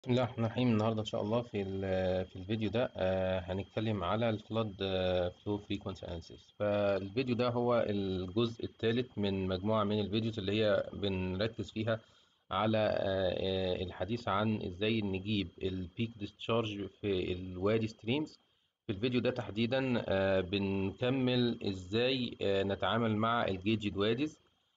بسم الله الرحمن الرحيم النهارده ان شاء الله في ال- في الفيديو ده آه، هنتكلم على الفلود فلو فريكوانسي اناليسيس فالفيديو ده هو الجزء الثالث من مجموعه من الفيديوز اللي هي بنركز فيها على آه، آه، الحديث عن ازاي نجيب البيك ديسشارج في الوادي ستريمز في الفيديو ده تحديدا آه، بنكمل ازاي آه، نتعامل مع الجيجد واديز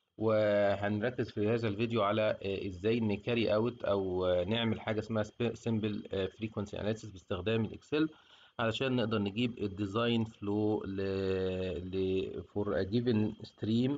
وهنركز في هذا الفيديو على آه، ازاي نكاري اوت او آه، نعمل حاجه اسمها سمبل فريكوانسي اناليسيس باستخدام الاكسل علشان نقدر نجيب الديزاين فلو ل ل فور ا جيفن ستريم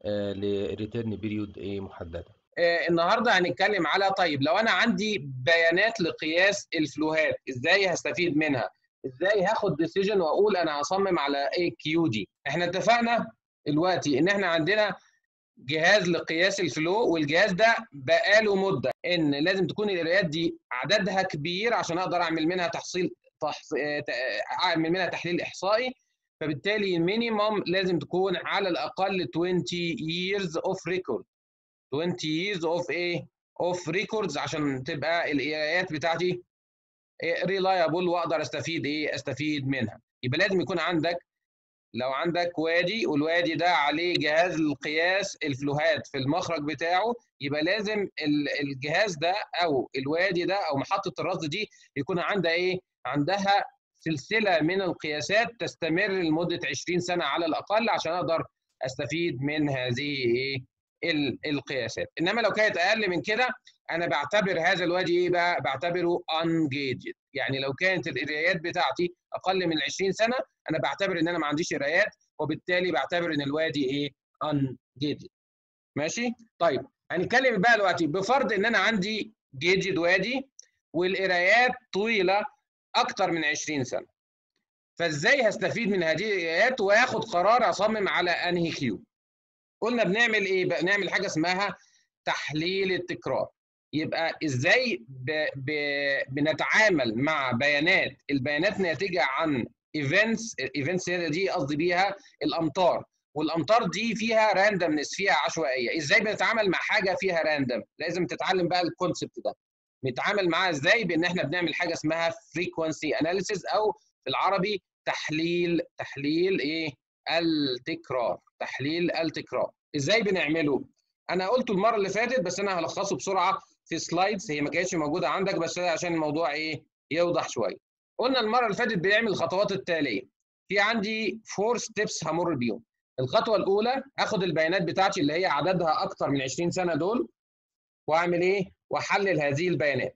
لريتيرن بيريود محدده آه، النهارده هنتكلم على طيب لو انا عندي بيانات لقياس الفلوهات ازاي هستفيد منها ازاي هاخد ديسيجن واقول انا هصمم على ايه كيو دي احنا اتفقنا دلوقتي ان احنا عندنا جهاز لقياس الفلو والجهاز ده بقاله مده ان لازم تكون القرايات دي عددها كبير عشان اقدر اعمل منها تحصيل تحص... آه، ت- آه، اعمل منها تحليل احصائي فبالتالي مينيمم لازم تكون على الاقل 20 years of record 20 years of ايه of records عشان تبقى القراءات بتاعتي ريلايبل واقدر استفيد ايه استفيد منها يبقى لازم يكون عندك لو عندك وادي والوادي ده عليه جهاز لقياس الفلوهات في المخرج بتاعه يبقى لازم ال- الجهاز ده او الوادي ده او محطه الرصد دي يكون عندها ايه عندها سلسله من القياسات تستمر لمده 20 سنه على الاقل عشان اقدر استفيد من هذه ايه ال- القياسات انما لو كانت اقل من كده انا بعتبر هذا الوادي ايه بقى بعتبره ungauged يعني لو كانت القرايات بتاعتي اقل من 20 سنه انا بعتبر ان انا ما عنديش قرايات وبالتالي بعتبر ان الوادي ايه ungauged ماشي طيب هنتكلم بقى دلوقتي بفرض ان انا عندي جيجد وادي والقرايات طويله اكتر من 20 سنه فازاي هستفيد من هذه القرايات واخد قرار اصمم على انهي كيو قلنا بنعمل ايه بقى نعمل حاجه اسمها تحليل التكرار يبقى ازاي ب... ب... بنتعامل مع بيانات البيانات ناتجه عن ايفنتس ايفنتس دي قصدي بيها الامطار والامطار دي فيها راندمنس فيها عشوائيه ازاي بنتعامل مع حاجه فيها راندم لازم تتعلم بقى الكونسبت ده نتعامل معاها ازاي بان احنا بنعمل حاجه اسمها فريكوانسي اناليسيز او في العربي تحليل تحليل ايه التكرار تحليل التكرار ازاي بنعمله انا قلته المره اللي فاتت بس انا هلخصه بسرعه في سلايدز هي ما كانتش موجوده عندك بس عشان الموضوع ايه يوضح شويه قلنا المره اللي فاتت بنعمل الخطوات التاليه في عندي فور ستيبس همر بيهم الخطوه الاولى اخد البيانات بتاعتي اللي هي عددها اكتر من 20 سنه دول واعمل ايه واحلل هذه البيانات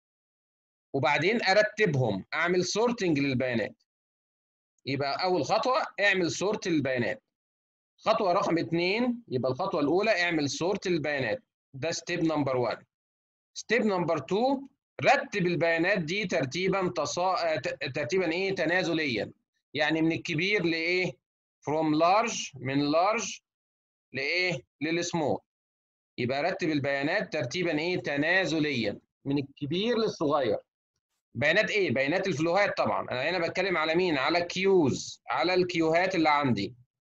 وبعدين ارتبهم اعمل سورتنج للبيانات يبقى اول خطوه اعمل سورت للبيانات خطوه رقم اثنين يبقى الخطوه الاولى اعمل سورت للبيانات ده ستيب نمبر 1 ستيب نمبر 2 رتب البيانات دي ترتيبا تصا... ت- ترتيبا ايه تنازليا يعني من الكبير لايه فروم لارج من لارج لايه للسمول يبقى رتب البيانات ترتيبا ايه تنازليا من الكبير للصغير بيانات ايه بيانات الفلوهات طبعا انا هنا بتكلم على مين على كيوز على الكيوهات اللي عندي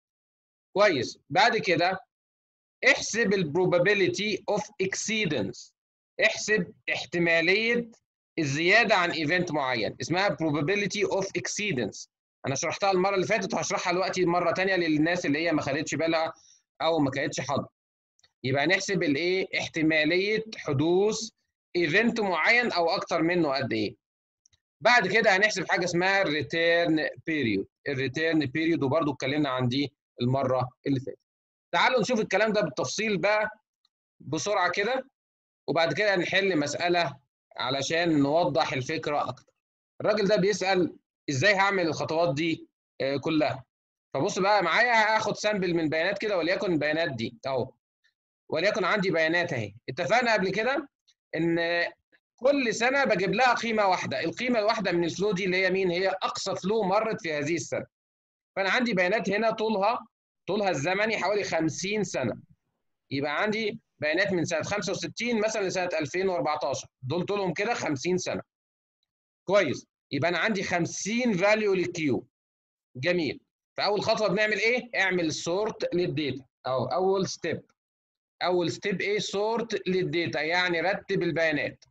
كويس بعد كده احسب البروبابيلتي اوف اكسيدنس احسب احتماليه الزياده عن ايفنت معين اسمها probability of exceedance انا شرحتها المره اللي فاتت وهشرحها دلوقتي مره ثانيه للناس اللي هي ما خدتش بالها او ما كانتش حاضره يبقى نحسب الايه احتماليه حدوث ايفنت معين او اكتر منه قد ايه بعد كده هنحسب حاجه اسمها الريتيرن بيريود الريتيرن بيريود وبرده اتكلمنا عن دي المره اللي فاتت تعالوا نشوف الكلام ده بالتفصيل بقى بسرعه كده وبعد كده نحل مساله علشان نوضح الفكره اكتر الراجل ده بيسال ازاي هعمل الخطوات دي آه، كلها فبص بقى معايا هاخد سامبل من بيانات كده وليكن البيانات دي اهو وليكن عندي بيانات اهي اتفقنا قبل كده ان كل سنه بجيب لها قيمه واحده القيمه الواحده من الفلو دي اللي هي مين هي اقصى فلو مرت في هذه السنه فانا عندي بيانات هنا طولها طولها الزمني حوالي 50 سنه يبقى عندي بيانات من سنه 65 مثلا لسنه 2014 دول طولهم كده 50 سنه كويس يبقى انا عندي 50 فاليو للكيو جميل فاول خطوه بنعمل ايه اعمل سورت للداتا او اول ستيب اول ستيب ايه سورت للداتا يعني رتب البيانات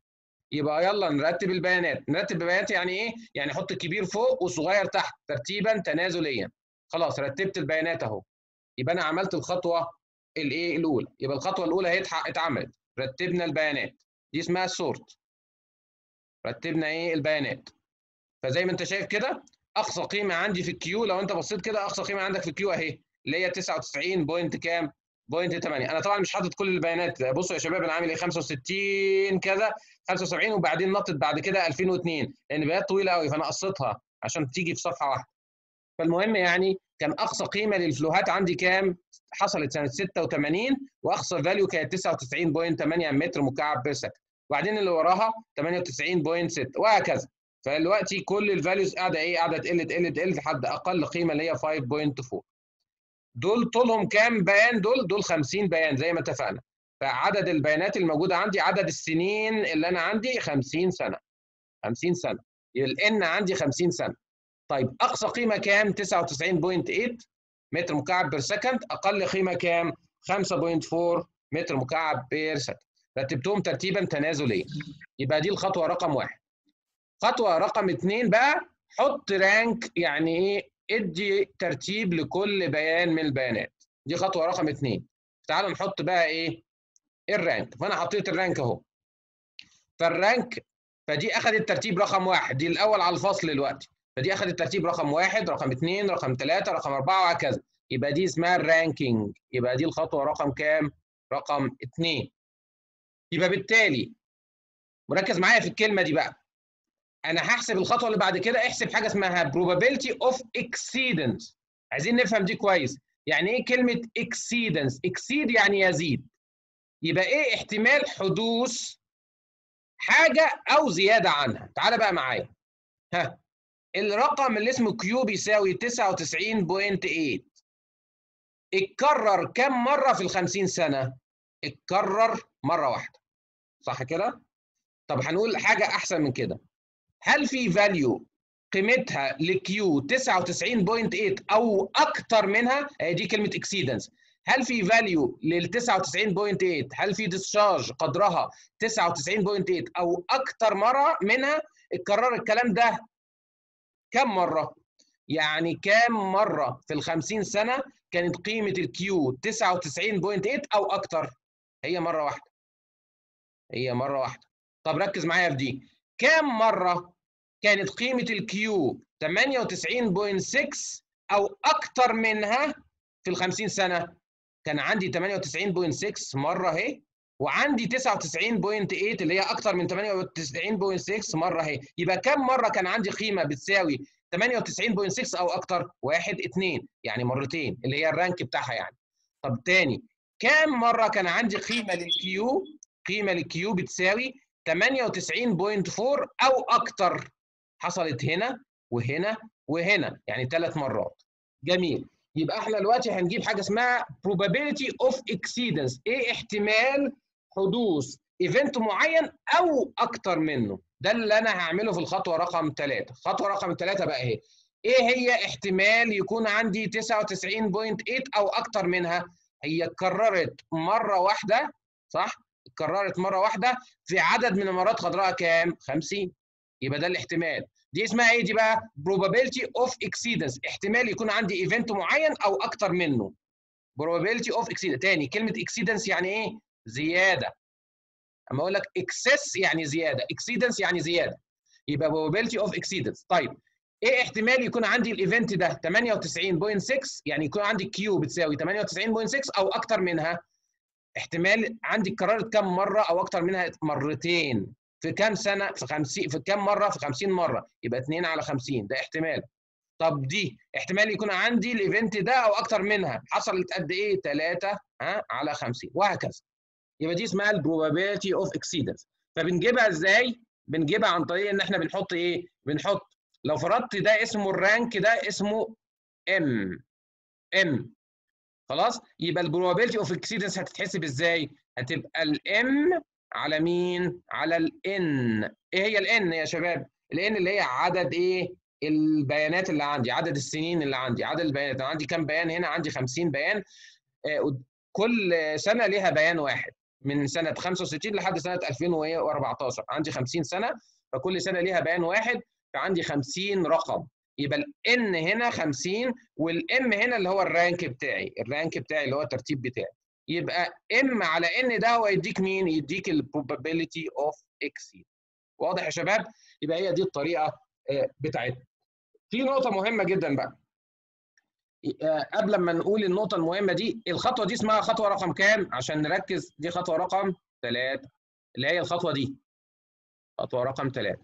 يبقى يلا نرتب البيانات نرتب البيانات يعني ايه يعني احط الكبير فوق والصغير تحت ترتيبا تنازليا خلاص رتبت البيانات اهو يبقى انا عملت الخطوه الايه الاولى يبقى الخطوه الاولى هي اتعملت رتبنا البيانات دي اسمها سورت رتبنا ايه البيانات فزي ما انت شايف كده اقصى قيمه عندي في الكيو لو انت بصيت كده اقصى قيمه عندك في الكيو اهي اللي هي 99 بوينت كام بوينت 8 انا طبعا مش حاطط كل البيانات بصوا يا شباب انا عامل ايه 65 كذا 75 وبعدين نطت بعد كده 2002 لان بيانات طويله قوي فانا قصيتها عشان تيجي في صفحه واحده فالمهم يعني كان اقصى قيمه للفلوهات عندي كام حصلت سنه 86 واقصى فاليو كانت 99.8 متر مكعب بير سكند وبعدين اللي وراها 98.6 وهكذا فدلوقتي كل الفاليوز قاعده ايه قاعده تقل تقل تقل لحد اقل قيمه اللي هي 5.4 دول طولهم كام بيان دول دول 50 بيان زي ما اتفقنا فعدد البيانات الموجوده عندي عدد السنين اللي انا عندي 50 سنه 50 سنه الان عندي 50 سنه طيب اقصى قيمه كام 99.8 متر مكعب بير سكند اقل قيمه كام 5.4 متر مكعب بير سكند رتبتهم ترتيبا تنازليا يبقى دي الخطوه رقم واحد خطوه رقم اثنين بقى حط رانك يعني ايه ادي ترتيب لكل بيان من البيانات دي خطوه رقم اثنين تعالوا نحط بقى ايه الرانك فانا حطيت الرانك اهو فالرانك فدي اخذت ترتيب رقم واحد دي الاول على الفصل دلوقتي فدي اخذت ترتيب رقم واحد رقم اثنين رقم ثلاثه رقم اربعه وهكذا يبقى دي اسمها الرانكينج يبقى دي الخطوه رقم كام؟ رقم اثنين يبقى بالتالي مركز معايا في الكلمه دي بقى انا هحسب الخطوه اللي بعد كده احسب حاجه اسمها probability of exceedance عايزين نفهم دي كويس يعني ايه كلمه exceedance exceed يعني يزيد يبقى ايه احتمال حدوث حاجه او زياده عنها تعالى بقى معايا ها الرقم اللي اسمه كيو بيساوي 99.8 اتكرر كم مره في ال 50 سنه اتكرر مره واحده صح كده طب هنقول حاجه احسن من كده هل في فاليو قيمتها لكيو 99.8 او اكتر منها دي كلمه اكسيدنس هل في فاليو لل 99.8 هل في ديسشارج قدرها 99.8 او اكتر مره منها اتكرر الكلام ده كم مره يعني كام مره في ال 50 سنه كانت قيمه الكيو 99.8 او اكتر هي مره واحده هي مره واحده طب ركز معايا في دي كام مره كانت قيمه الكيو 98.6 او اكتر منها في ال 50 سنه كان عندي 98.6 مره اهي وعندي 99.8 اللي هي اكتر من 98.6 مره اهي يبقى كم مره كان عندي قيمه بتساوي 98.6 او اكتر واحد اتنين يعني مرتين اللي هي الرانك بتاعها يعني طب تاني كم مره كان عندي قيمه للكيو قيمه للكيو بتساوي 98.4 او اكتر حصلت هنا وهنا وهنا يعني ثلاث مرات جميل يبقى احنا دلوقتي هنجيب حاجه اسمها probability of exceedance ايه احتمال حدوث ايفنت معين او اكتر منه ده اللي انا هعمله في الخطوه رقم ثلاثة الخطوه رقم ثلاثة بقى اهي ايه هي احتمال يكون عندي 99.8 او اكتر منها هي اتكررت مره واحده صح اتكررت مره واحده في عدد من المرات قدرها كام 50 يبقى ده الاحتمال دي اسمها ايه دي بقى probability of exceedance احتمال يكون عندي ايفنت معين او اكتر منه probability of exceedance تاني كلمه exceedance يعني ايه زياده اما اقول لك excess يعني زياده exceedance يعني زياده يبقى probability of exceedance طيب ايه احتمال يكون عندي الايفنت ده 98.6 يعني يكون عندي كيو بتساوي 98.6 او اكتر منها احتمال عندي اتكررت كم مره او اكتر منها مرتين في كام سنه في 50 في كام مره في 50 مره يبقى 2 على 50 ده احتمال طب دي احتمال يكون عندي الايفنت ده او اكتر منها حصلت قد ايه 3 ها على 50 وهكذا يبقى دي اسمها البروبابيلتي اوف اكسيدنس فبنجيبها ازاي بنجيبها عن طريق ان احنا بنحط ايه بنحط لو فرضت ده اسمه الرانك ده اسمه ام ام خلاص يبقى البروبابيلتي اوف اكسيدنس هتتحسب ازاي هتبقى الام على مين على الان ايه هي الان يا شباب الان اللي هي عدد ايه البيانات اللي عندي عدد السنين اللي عندي عدد البيانات انا عندي كام بيان هنا عندي 50 بيان كل سنه ليها بيان واحد من سنه 65 لحد سنه 2014 عندي 50 سنه فكل سنه ليها بيان واحد فعندي 50 رقم يبقى الان هنا 50 والام هنا اللي هو الرانك بتاعي الرانك بتاعي اللي هو الترتيب بتاعي يبقى ام على ان ده هو يديك مين يديك البروبابيلتي اوف اكسيد واضح يا شباب يبقى هي دي الطريقه بتاعتنا في نقطه مهمه جدا بقى قبل ما نقول النقطه المهمه دي الخطوه دي اسمها خطوه رقم كام عشان نركز دي خطوه رقم 3 اللي هي الخطوه دي خطوه رقم 3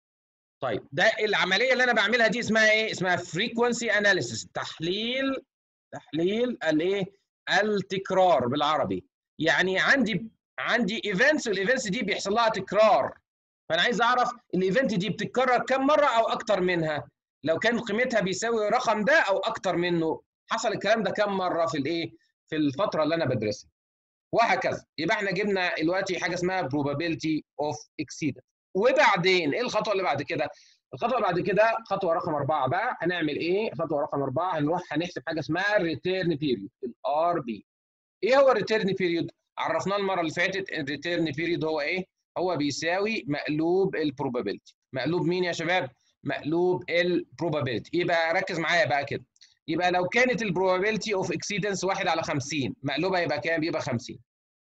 طيب ده العمليه اللي انا بعملها دي اسمها ايه اسمها فريكوانسي اناليسيس تحليل تحليل الايه التكرار بالعربي يعني عندي عندي ايفنتس والايفنتس دي بيحصل لها تكرار فانا عايز اعرف الايفنت دي بتتكرر كم مره او اكتر منها لو كان قيمتها بيساوي الرقم ده او اكتر منه حصل الكلام ده كم مره في الايه في الفتره اللي انا بدرسها وهكذا يبقى احنا جبنا دلوقتي حاجه اسمها probability of exceedance وبعدين ايه الخطوه اللي بعد كده الخطوه اللي بعد كده خطوه رقم أربعة بقى هنعمل ايه خطوه رقم أربعة هنروح هنحسب حاجه اسمها الريتيرن بيريود الار بي ايه هو الريتيرن بيريود عرفناه المره اللي فاتت الريتيرن بيريود هو ايه هو بيساوي مقلوب البروبابيلتي مقلوب مين يا شباب مقلوب البروبابيلتي يبقى ركز معايا بقى كده يبقى لو كانت البروبابيلتي اوف اكسيدنس 1 على 50 مقلوبه يبقى كام يبقى 50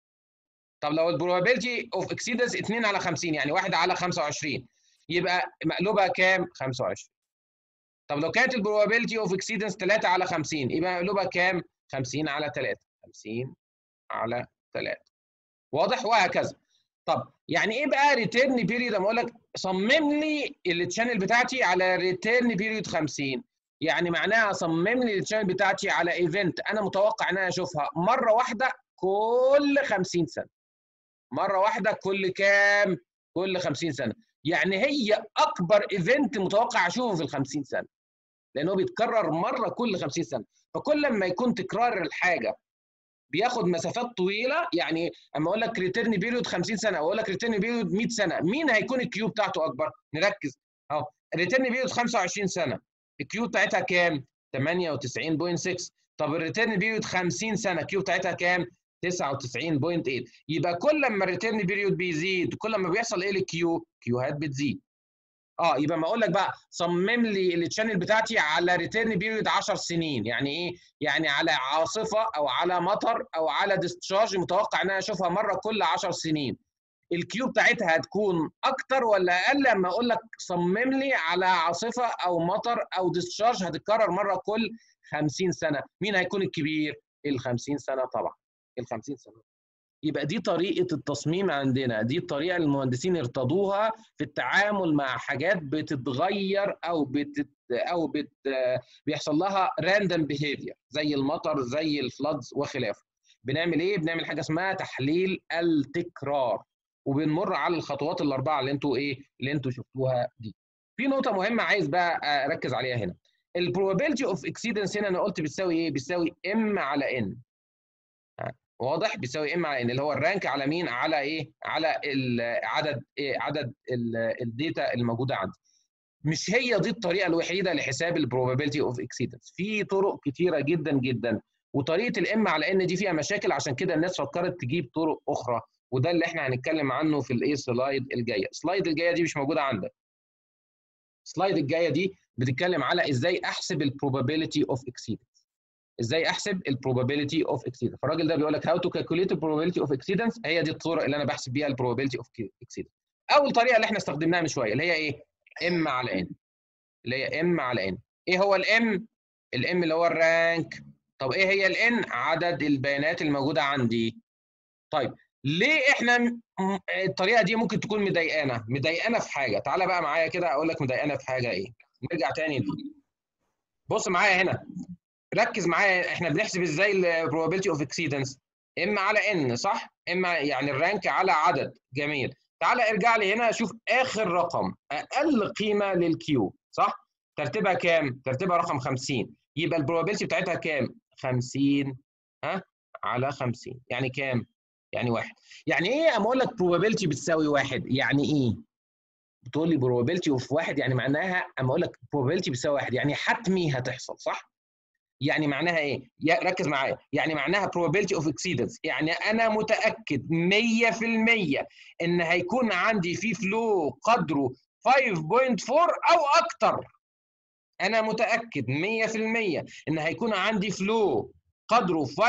طب لو البروبابيلتي اوف اكسيدنس 2 على 50 يعني 1 على 25 يبقى مقلوبها كام 25 طب لو كانت البروبابيلتي اوف اكسيدنس 3 على 50 يبقى مقلوبها كام 50 على 3 50 على 3 واضح وهكذا طب يعني ايه بقى ريتيرن بيريود اما اقول لك صمم لي التشانل بتاعتي على ريتيرن بيريود 50 يعني معناها صمم لي التشانل بتاعتي على ايفنت انا متوقع ان انا اشوفها مره واحده كل 50 سنه مره واحده كل كام كل 50 سنه يعني هي اكبر ايفنت متوقع اشوفه في ال 50 سنه لانه بيتكرر مره كل 50 سنه فكل ما يكون تكرار الحاجه بياخد مسافات طويله يعني اما اقول لك ريتيرن بيريود 50 سنه او اقول لك ريتيرن بيريود 100 سنه مين هيكون الكيو بتاعته اكبر نركز اهو ريتيرن بيريود 25 سنه الكيو بتاعتها كام 98.6 طب الريتيرن بيريود 50 سنه الكيو بتاعتها كام 99.8 يبقى كل ما الريتيرن بيريود بيزيد كل ما بيحصل ايه للكيو كيوهات بتزيد اه يبقى ما اقول لك بقى صمم لي التشانل بتاعتي على ريتيرن بيريود 10 سنين يعني ايه يعني على عاصفه او على مطر او على ديسشارج متوقع ان انا اشوفها مره كل 10 سنين الكيو بتاعتها هتكون اكتر ولا اقل لما اقول لك صمم لي على عاصفه او مطر او ديسشارج هتتكرر مره كل 50 سنه مين هيكون الكبير ال 50 سنه طبعا ال 50 سنه يبقى دي طريقه التصميم عندنا دي الطريقه اللي المهندسين ارتضوها في التعامل مع حاجات بتتغير او بتت او بت بيحصل لها راندوم بيهيفير زي المطر زي الفلادز وخلافه بنعمل ايه بنعمل حاجه اسمها تحليل التكرار وبنمر على الخطوات الاربعه اللي انتوا ايه اللي انتوا شفتوها دي في نقطه مهمه عايز بقى اركز عليها هنا البروبابيلتي اوف اكسيدنس هنا انا قلت بتساوي ايه بتساوي ام على ان واضح بيساوي ام على ان اللي هو الرانك على مين على ايه على عدد إيه عدد الداتا الموجوده عندي مش هي دي الطريقه الوحيده لحساب البروبابيلتي اوف اكسيدنس في طرق كتيره جدا جدا وطريقه الام على ان دي فيها مشاكل عشان كده الناس فكرت تجيب طرق اخرى وده اللي احنا هنتكلم عنه في الايه سلايد الجايه السلايد الجايه دي مش موجوده عندك السلايد الجايه دي بتتكلم على ازاي احسب البروبابيلتي اوف اكسيدنس ازاي احسب البروبابيلتي اوف اكسيدنس فالراجل ده بيقول لك هاو تو كالكوليت البروبابيلتي اوف اكسيدنس هي دي الطرق اللي انا بحسب بيها البروبابيلتي اوف اكسيدنس اول طريقه اللي احنا استخدمناها من شويه اللي هي ايه ام على ان اللي هي ام على ان ايه هو الام الام اللي هو الرانك طب ايه هي الان عدد البيانات الموجوده عندي طيب ليه احنا الطريقه دي ممكن تكون مضايقانا مضايقانا في حاجه تعالى بقى معايا كده اقول لك مضايقانا في حاجه ايه نرجع تاني دي بص معايا هنا ركز معايا احنا بنحسب ازاي البروبابيلتي اوف اكسيدنس ام على ان صح اما يعني الرانك على عدد جميل تعالى ارجع لي هنا شوف اخر رقم اقل قيمه للكيو صح ترتيبها كام ترتيبها رقم 50 يبقى البروبابيلتي بتاعتها كام 50 ها على 50 يعني كام يعني واحد يعني ايه اما اقول لك probability بتساوي واحد يعني ايه بتقول لي probability اوف واحد يعني معناها اما اقول لك probability بتساوي واحد يعني حتمي هتحصل صح يعني معناها ايه ركز معايا يعني معناها probability of exceedance يعني انا متاكد 100% ان هيكون عندي في فلو قدره 5.4 او اكتر انا متاكد 100% ان هيكون عندي فلو قدره 5.4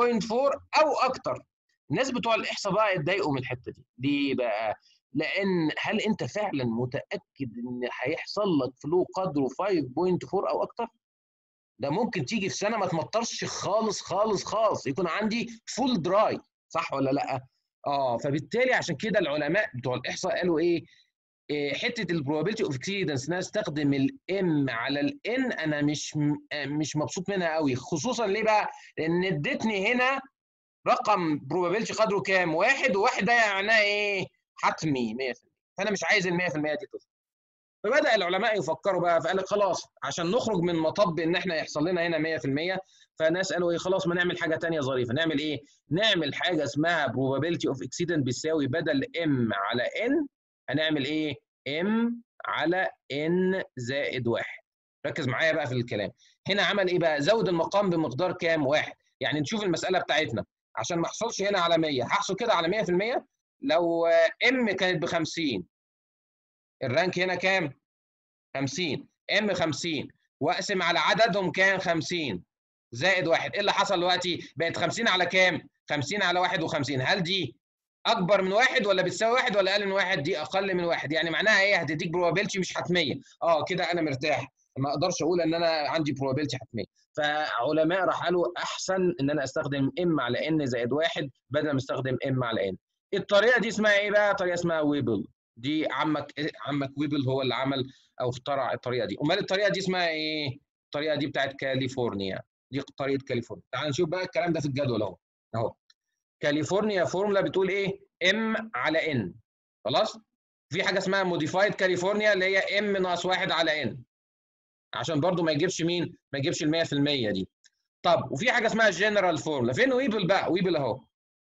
او اكتر الناس بتوع الاحصاء بقى اتضايقوا من الحته دي ليه بقى لان هل انت فعلا متاكد ان هيحصل لك فلو قدره 5.4 او اكتر ده ممكن تيجي في سنه ما تمطرش خالص خالص خالص يكون عندي فول دراي صح ولا لا اه فبالتالي عشان كده العلماء بتوع الاحصاء قالوا ايه حته البروبابيلتي اوف اكسيدنس ان انا استخدم الام على الان انا مش مش مبسوط منها قوي خصوصا ليه بقى؟ لان ادتني هنا رقم بروبابيلتي قدره كام؟ واحد وواحد ده معناه ايه؟ حتمي 100% فانا مش عايز ال 100% دي تصل فبدا العلماء يفكروا بقى فقال لك خلاص عشان نخرج من مطب ان احنا يحصل لنا هنا 100% فناس قالوا ايه خلاص ما نعمل حاجه ثانيه ظريفه نعمل ايه؟ نعمل حاجه اسمها probability of accident بيساوي بدل ام على ان هنعمل ايه؟ ام على ان زائد واحد ركز معايا بقى في الكلام هنا عمل ايه بقى؟ زود المقام بمقدار كام؟ واحد يعني نشوف المساله بتاعتنا عشان ما احصلش هنا على 100 هحصل كده على 100% لو ام كانت ب 50 الرانك هنا كام؟ 50 ام 50 واقسم على عددهم كام 50 زائد واحد ايه اللي حصل دلوقتي؟ بقت 50 على كام؟ 50 على 51 هل دي اكبر من واحد ولا بتساوي واحد ولا اقل من واحد؟ دي اقل من واحد يعني معناها ايه؟ هتديك بروبابيلتي مش حتميه اه كده انا مرتاح ما اقدرش اقول ان انا عندي بروبابيلتي حتميه فعلماء راح قالوا احسن ان انا استخدم ام على ان زائد واحد بدل ما استخدم ام على ان الطريقه دي اسمها ايه بقى؟ طريقه اسمها ويبل دي عمك عمك ويبل هو اللي عمل او اخترع الطريقه دي امال الطريقه دي اسمها ايه الطريقه دي بتاعت كاليفورنيا دي طريقه كاليفورنيا تعال نشوف بقى الكلام ده في الجدول اهو اهو كاليفورنيا فورمولا بتقول ايه ام على ان خلاص في حاجه اسمها موديفايد كاليفورنيا اللي هي ام ناقص واحد على ان عشان برضو ما يجيبش مين ما يجيبش ال 100% دي طب وفي حاجه اسمها جنرال فورمولا فين ويبل بقى ويبل اهو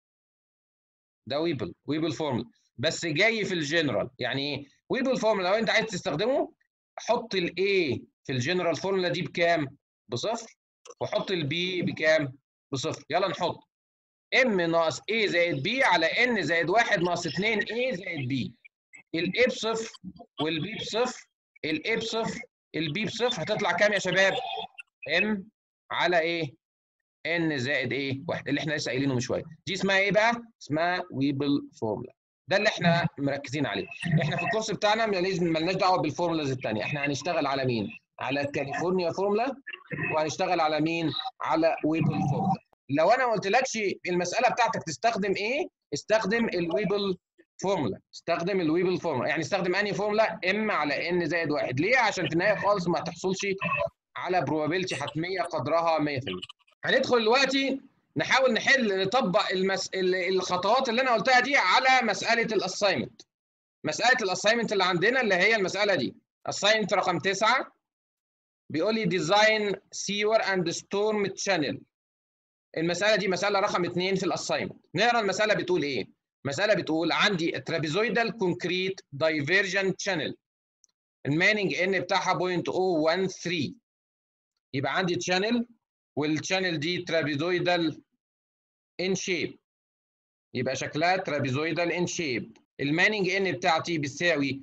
ده ويبل ويبل فورمولا بس جاي في الجنرال يعني ايه ويبل فورمولا لو انت عايز تستخدمه حط الاي في الجنرال فورمولا دي بكام بصفر وحط البي بكام بصفر يلا نحط ام ناقص a زائد b على n زائد 1 ناقص 2 a زائد b الاي بصفر والبي بصفر الاي بصفر البي بصفر هتطلع كام يا شباب m على ايه n زائد ايه واحد اللي احنا لسه قايلينه من شويه دي اسمها ايه بقى اسمها ويبل فورمولا ده اللي احنا مركزين عليه احنا في الكورس بتاعنا مالناش دعوه بالفورمولاز الثانيه احنا هنشتغل على مين على كاليفورنيا فورمولا وهنشتغل على مين على ويبل فورمولا لو انا ما قلتلكش المساله بتاعتك تستخدم ايه استخدم الويبل فورمولا استخدم الويبل فورمولا يعني استخدم انهي فورمولا ام على ان زائد واحد ليه عشان في النهايه خالص ما تحصلش على بروبابيلتي حتميه قدرها 100% هندخل دلوقتي نحاول نحل نطبق المس... الخطوات اللي انا قلتها دي على مساله الاساينمنت مساله الاساينمنت اللي عندنا اللي هي المساله دي اساينمنت رقم 9 بيقول لي ديزاين سيور اند ستورم تشانل المساله دي مساله رقم 2 في الاساينمنت نقرا المساله بتقول ايه مساله بتقول عندي ترابيزويدال كونكريت دايفيرجن تشانل الماننج ان بتاعها 0.013 يبقى عندي تشانل والتشانل دي ترابيزويدال ان شيب يبقى شكلها ترابيزويدال ان شيب الماننج ان بتاعتي بتساوي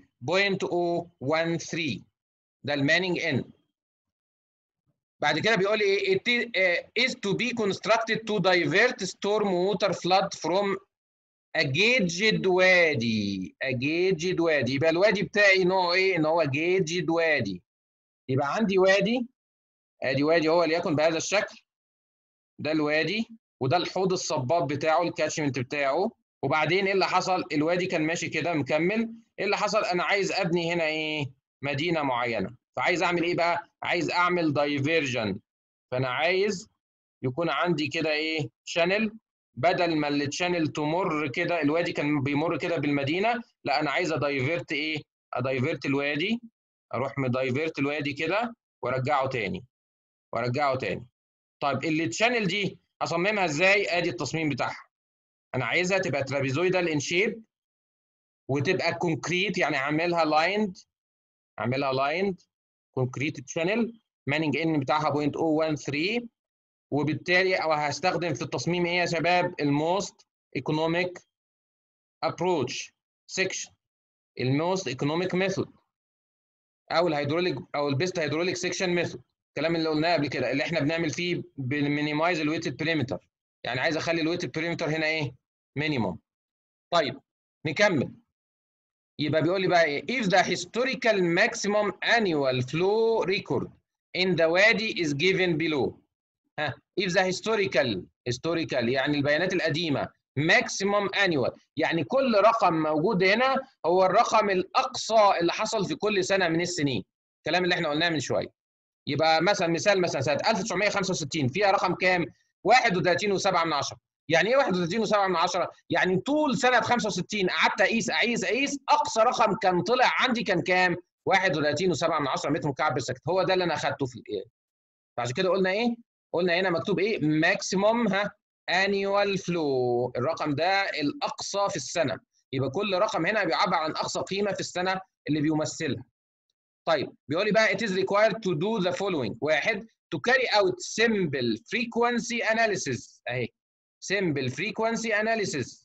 0.013 ده الماننج ان بعد كده بيقول لي ايه it is to be constructed to divert storm water flood from a gauged وادي a gauged وادي يبقى الوادي بتاعي نوعه ايه ان هو gauged وادي يبقى عندي وادي ادي وادي هو ليكن بهذا الشكل ده الوادي وده الحوض الصباب بتاعه الكاتشمنت بتاعه وبعدين ايه اللي حصل الوادي كان ماشي كده مكمل ايه اللي حصل انا عايز ابني هنا ايه مدينه معينه فعايز اعمل ايه بقى عايز اعمل دايفيرجن فانا عايز يكون عندي كده ايه شانل بدل ما التشانل تمر كده الوادي كان بيمر كده بالمدينه لا انا عايز ادايفيرت ايه ادايفيرت الوادي اروح مدايفيرت الوادي كده وارجعه تاني وارجعه تاني طيب التشانل دي اصممها ازاي ادي التصميم بتاعها انا عايزها تبقى ترابيزويدال ان شيب وتبقى كونكريت يعني اعملها لايند اعملها لايند كونكريت تشانل ماننج ان بتاعها 0.013 وبالتالي او هستخدم في التصميم ايه يا شباب الموست ايكونوميك ابروتش سيكشن الموست ايكونوميك ميثود او الهيدروليك او البيست هيدروليك سيكشن ميثود الكلام اللي قلناه قبل كده اللي احنا بنعمل فيه بنمينيمايز الويتد بريمتر يعني عايز اخلي الويتد بريمتر هنا ايه مينيموم طيب نكمل يبقى بيقول لي بقى ايه if the historical maximum annual flow record in the wadi is given below ها if the historical historical يعني البيانات القديمه maximum annual يعني كل رقم موجود هنا هو الرقم الاقصى اللي حصل في كل سنه من السنين الكلام اللي احنا قلناه من شويه يبقى مثلا مثال مثلا سنه 1965 فيها رقم كام 31.7 من عشرة يعني ايه 31.7 من عشرة يعني طول سنه 65 قعدت اقيس اقيس اقيس اقصى رقم كان طلع عندي كان كام 31.7 من عشرة متر مكعب بالسكند هو ده اللي انا اخدته في الايه فعشان كده قلنا ايه قلنا هنا مكتوب ايه ماكسيموم ها annual flow الرقم ده الاقصى في السنه يبقى كل رقم هنا بيعبر عن اقصى قيمه في السنه اللي بيمثلها طيب بيقول لي بقى it is required to do the following واحد to carry out simple frequency analysis اهي simple frequency analysis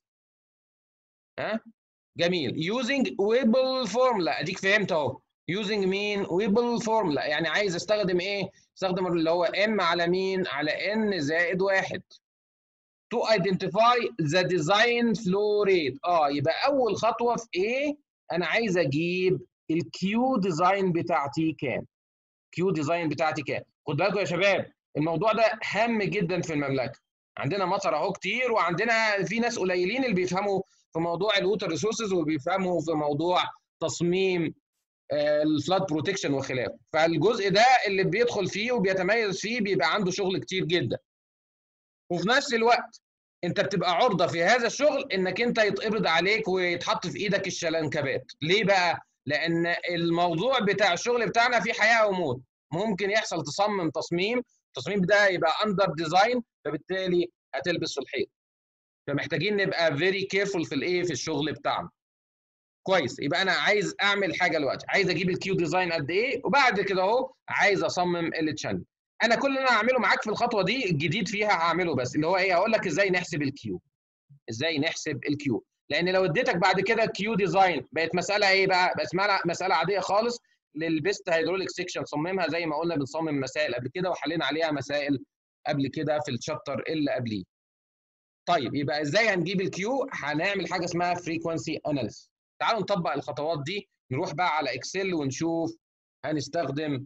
ها جميل using Weibull formula اديك فهمت اهو using مين Weibull formula يعني عايز استخدم ايه استخدم اللي هو m على مين على n زائد واحد to identify the design flow rate اه يبقى اول خطوه في ايه انا عايز اجيب الكيو ديزاين بتاعتي كام كيو ديزاين بتاعتي كام خد بالكم يا شباب الموضوع ده هام جدا في المملكه عندنا مطر اهو كتير وعندنا في ناس قليلين اللي بيفهموا في موضوع الووتر ريسورسز وبيفهموا في موضوع تصميم الفلاد بروتكشن وخلافه فالجزء ده اللي بيدخل فيه وبيتميز فيه بيبقى عنده شغل كتير جدا وفي نفس الوقت انت بتبقى عرضه في هذا الشغل انك انت يتقبض عليك ويتحط في ايدك الشلنكبات ليه بقى لان الموضوع بتاع الشغل بتاعنا فيه حياه وموت ممكن يحصل تصمم تصميم التصميم ده يبقى اندر ديزاين فبالتالي هتلبس في الحيط فمحتاجين نبقى فيري كيرفول في الايه في الشغل بتاعنا كويس يبقى انا عايز اعمل حاجه دلوقتي عايز اجيب الكيو ديزاين قد ايه وبعد كده اهو عايز اصمم التشانل انا كل اللي انا هعمله معاك في الخطوه دي الجديد فيها هعمله بس اللي هو ايه هقول لك ازاي نحسب الكيو ازاي نحسب الكيو لان لو اديتك بعد كده كيو ديزاين بقت مساله ايه بقى بقت مساله عاديه خالص للبيست هيدروليك سيكشن صممها زي ما قلنا بنصمم مسائل قبل كده وحلينا عليها مسائل قبل كده في الشابتر اللي قبليه طيب يبقى ازاي هنجيب الكيو هنعمل حاجه اسمها فريكوانسي اناليسيس تعالوا نطبق الخطوات دي نروح بقى على اكسل ونشوف هنستخدم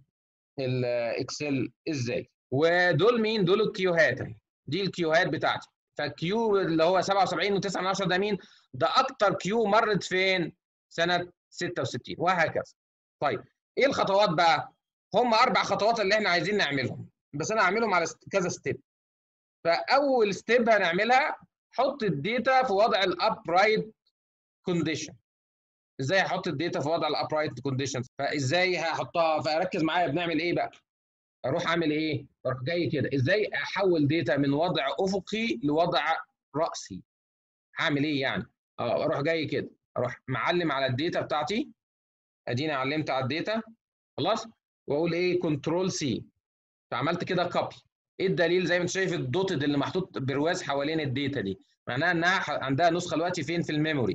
الاكسل ازاي ودول مين دول الكيوهات اهي دي الكيوهات بتاعتي فالكيو اللي هو 77 و9 من 10 ده مين ده اكتر كيو مرت فين سنه 66 وهكذا طيب ايه الخطوات بقى هم اربع خطوات اللي احنا عايزين نعملهم بس انا هعملهم على كذا ستيب فاول ستيب هنعملها حط الداتا في وضع الابرايت كونديشن ازاي هحط الداتا في وضع الابرايت كونديشن فازاي هحطها فاركز معايا بنعمل ايه بقى اروح اعمل ايه اروح جاي كده ازاي احول داتا من وضع افقي لوضع راسي هعمل ايه يعني اه اروح جاي كده اروح معلم على الداتا بتاعتي اديني علمت على الداتا خلاص واقول ايه كنترول سي فعملت كده كوبي ايه الدليل زي ما انت شايف الدوتد اللي محطوط برواز حوالين الداتا دي معناها انها عندها نسخه دلوقتي فين في الميموري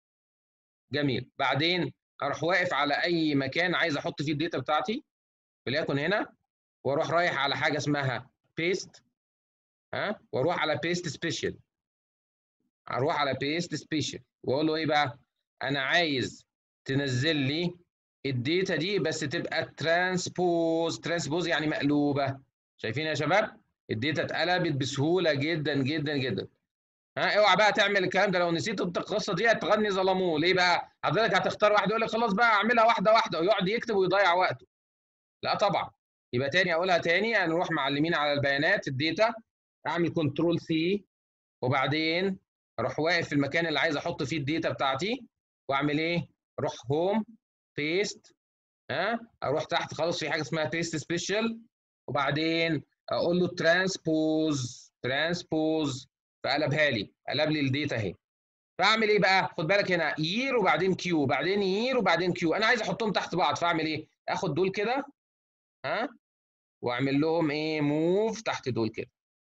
جميل بعدين اروح واقف على اي مكان عايز احط فيه الداتا بتاعتي وليكن هنا واروح رايح على حاجه اسمها بيست ها واروح على بيست سبيشال اروح على بيست سبيشال واقول له ايه بقى انا عايز تنزل لي الداتا دي بس تبقى ترانسبوز ترانسبوز يعني مقلوبه شايفين يا شباب الداتا اتقلبت بسهوله جدا جدا جدا ها اوعى بقى تعمل الكلام ده لو نسيت انت القصه دي هتغني ظلموه ليه بقى حضرتك هتختار واحد يقول لك خلاص بقى اعملها واحده واحده ويقعد يكتب ويضيع وقته لا طبعا يبقى تاني اقولها تاني هنروح معلمين على البيانات الداتا اعمل كنترول سي وبعدين اروح واقف في المكان اللي عايز احط فيه الداتا بتاعتي واعمل ايه اروح هوم بيست ها اروح تحت خلاص في حاجه اسمها بيست سبيشال وبعدين اقول له ترانسبوز ترانسبوز فقلبها لي قلب لي الداتا اهي فاعمل ايه بقى خد بالك هنا يير وبعدين كيو وبعدين يير وبعدين كيو انا عايز احطهم تحت بعض فاعمل ايه اخد دول كده ها واعمل لهم ايه موف تحت دول كده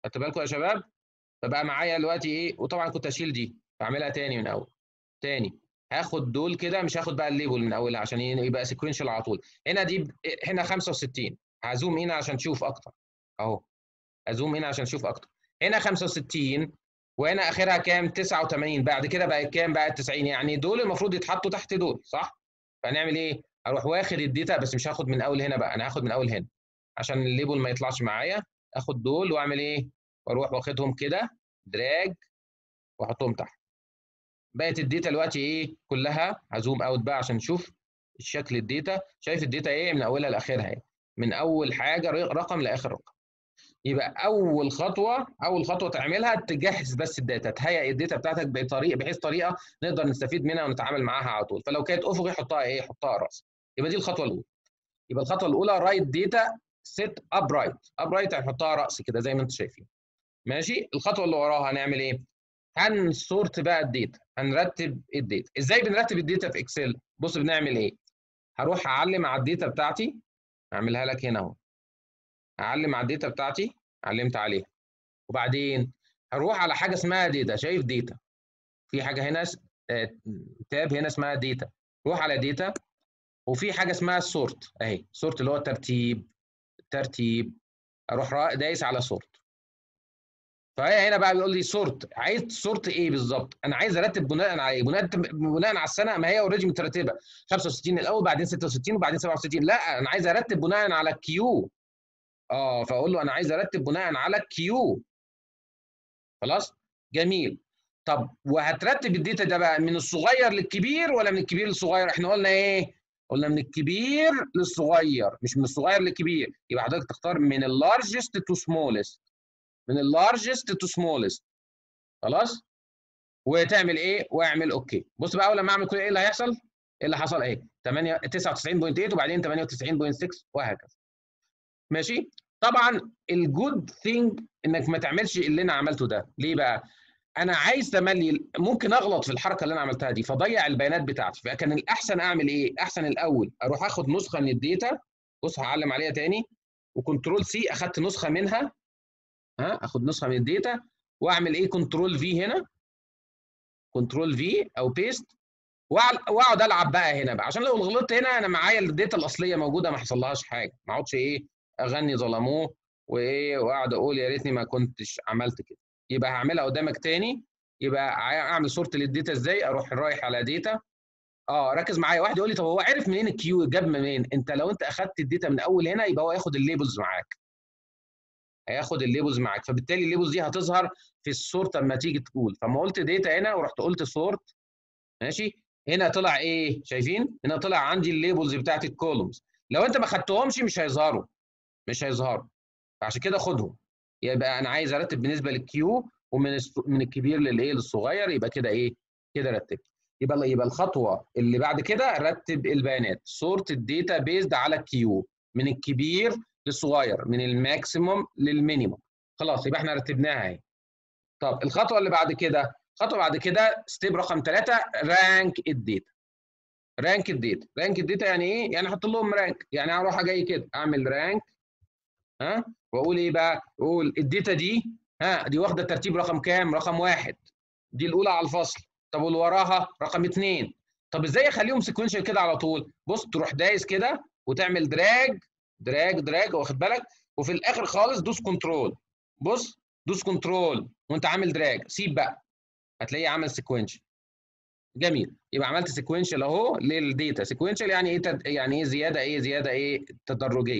خدت بالكم يا شباب فبقى معايا دلوقتي ايه وطبعا كنت اشيل دي بعملها تاني من اول تاني هاخد دول كده مش هاخد بقى الليبل من اولها عشان يبقى سيكونشال على طول هنا دي هنا 65 هزوم هنا عشان تشوف اكتر اهو ازوم هنا عشان اشوف اكتر هنا 65 وهنا اخرها كام 89 بعد كده بقت كام بقت 90 يعني دول المفروض يتحطوا تحت دول صح فهنعمل ايه اروح واخد الداتا بس مش هاخد من اول هنا بقى انا هاخد من اول هنا عشان الليبل ما يطلعش معايا اخد دول واعمل ايه واروح واخدهم كده دراج واحطهم تحت بقت الداتا دلوقتي ايه كلها هزوم اوت بقى عشان نشوف شكل الداتا شايف الداتا ايه من اولها لاخرها ايه من اول حاجه رقم لاخر رقم يبقى اول خطوه اول خطوه تعملها تجهز بس الداتا تهيئ الداتا بتاعتك بطريقه بحيث طريقه نقدر نستفيد منها ونتعامل معاها على طول فلو كانت افقي حطها ايه حطها راس يبقى دي الخطوه الاولى يبقى الخطوه الاولى رايت داتا سيت اب رايت اب رايت هنحطها راس كده زي ما انتم شايفين ماشي الخطوه اللي وراها هنعمل ايه هنسورت بقى الداتا هنرتب الداتا ازاي بنرتب الداتا في اكسل بص بنعمل ايه هروح اعلم على الداتا بتاعتي اعملها لك هنا اهو اعلم على الداتا بتاعتي علمت عليها وبعدين هروح على حاجه اسمها داتا شايف داتا في حاجه هنا تاب هنا اسمها داتا روح على داتا وفي حاجه اسمها سورت اهي سورت اللي هو الترتيب الترتيب اروح دايس على سورت فهي هنا بقى بيقول لي سورت عايز سورت ايه بالظبط انا عايز ارتب بناء على ايه بناء بناء على السنه ما هي اوريدي مترتبه 65 الاول بعدين 66 وبعدين 67 لا انا عايز ارتب بناء على الكيو اه فاقول له انا عايز ارتب بناء على الكيو خلاص جميل طب وهترتب الداتا ده بقى من الصغير للكبير ولا من الكبير للصغير احنا قلنا ايه قلنا من الكبير للصغير مش من الصغير للكبير يبقى حضرتك تختار من اللارجست تو سمولست من اللارجست تو سمولست خلاص وتعمل ايه واعمل اوكي بص بقى اول لما اعمل كل ايه اللي هيحصل ايه اللي حصل ايه 8 99.8 وبعدين 98.6 وهكذا ماشي طبعا الجود ثينج انك ما تعملش اللي انا عملته ده ليه بقى انا عايز تملي ممكن اغلط في الحركه اللي انا عملتها دي فضيع البيانات بتاعتي فكان الاحسن اعمل ايه احسن الاول اروح اخد نسخه من الداتا بص هعلم عليها تاني وكنترول سي اخدت نسخه منها ها اخد نسخه من الداتا واعمل ايه كنترول في هنا كنترول في او بيست واقعد العب بقى هنا بقى عشان لو غلطت هنا انا معايا الداتا الاصليه موجوده ما حصلهاش حاجه ما اقعدش ايه اغني ظلموه وايه واقعد اقول يا ريتني ما كنتش عملت كده يبقى هعملها قدامك تاني يبقى اعمل صورة للداتا ازاي اروح رايح على داتا اه ركز معايا واحد يقول لي طب هو عرف منين الكيو جاب منين انت لو انت اخدت الداتا من اول هنا يبقى هو ياخد الليبلز معاك هياخد الليبلز معاك فبالتالي الليبلز دي هتظهر في السورت لما تيجي تقول فما قلت داتا هنا ورحت قلت سورت ماشي هنا طلع ايه شايفين هنا طلع عندي الليبلز بتاعت الكولومز لو انت ما خدتهمش مش هيظهروا مش هيظهروا فعشان كده خدهم يبقى انا عايز ارتب بالنسبه للكيو ومن من الكبير للايه للصغير يبقى كده ايه كده رتبت يبقى يبقى الخطوه اللي بعد كده رتب البيانات سورت الداتا بيزد على الكيو من الكبير للصغير من الماكسيموم للمينيموم خلاص يبقى احنا رتبناها اهي طب الخطوه اللي بعد كده خطوه بعد كده ستيب رقم ثلاثة رانك الداتا رانك الداتا رانك الداتا يعني ايه يعني احط لهم رانك يعني اروح جاي كده اعمل رانك ها واقول ايه بقى اقول الداتا دي ها دي واخده ترتيب رقم كام رقم واحد دي الاولى على الفصل طب واللي وراها رقم اثنين طب ازاي اخليهم سيكونشال كده على طول بص تروح دايس كده وتعمل دراج دراج دراج واخد بالك وفي الاخر خالص دوس كنترول بص دوس كنترول وانت عامل دراج سيب بقى هتلاقيه عمل سيكونشال جميل يبقى عملت سيكونشال اهو للداتا سيكونشال يعني ايه تد... يعني ايه زياده ايه زياده ايه تدرجيه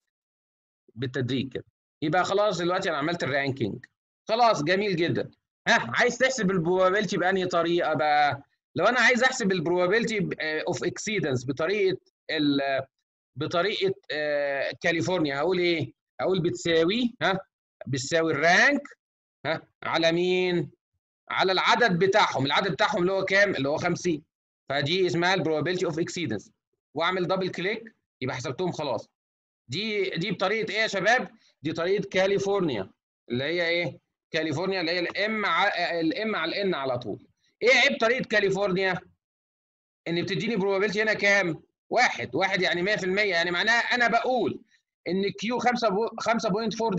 بالتدريج كده يبقى خلاص دلوقتي انا عملت الرانكينج خلاص جميل جدا ها عايز تحسب البروبابيلتي بانهي طريقه بقى لو انا عايز احسب البروبابيلتي اوف اكسيدنس بطريقه ال بطريقه آه كاليفورنيا هقول ايه هقول بتساوي ها بتساوي الرانك ها على مين على العدد بتاعهم العدد بتاعهم اللي هو كام اللي هو 50 فدي اسمها البروبابيلتي اوف اكسيدنس واعمل دبل كليك يبقى حسبتهم خلاص دي دي بطريقه ايه يا شباب دي طريقه كاليفورنيا اللي هي ايه كاليفورنيا اللي هي الام الام على الان على طول ايه عيب طريقه كاليفورنيا ان بتديني بروبابيلتي هنا كام واحد واحد يعني 100% يعني معناها انا بقول ان كيو 5 5.4 دي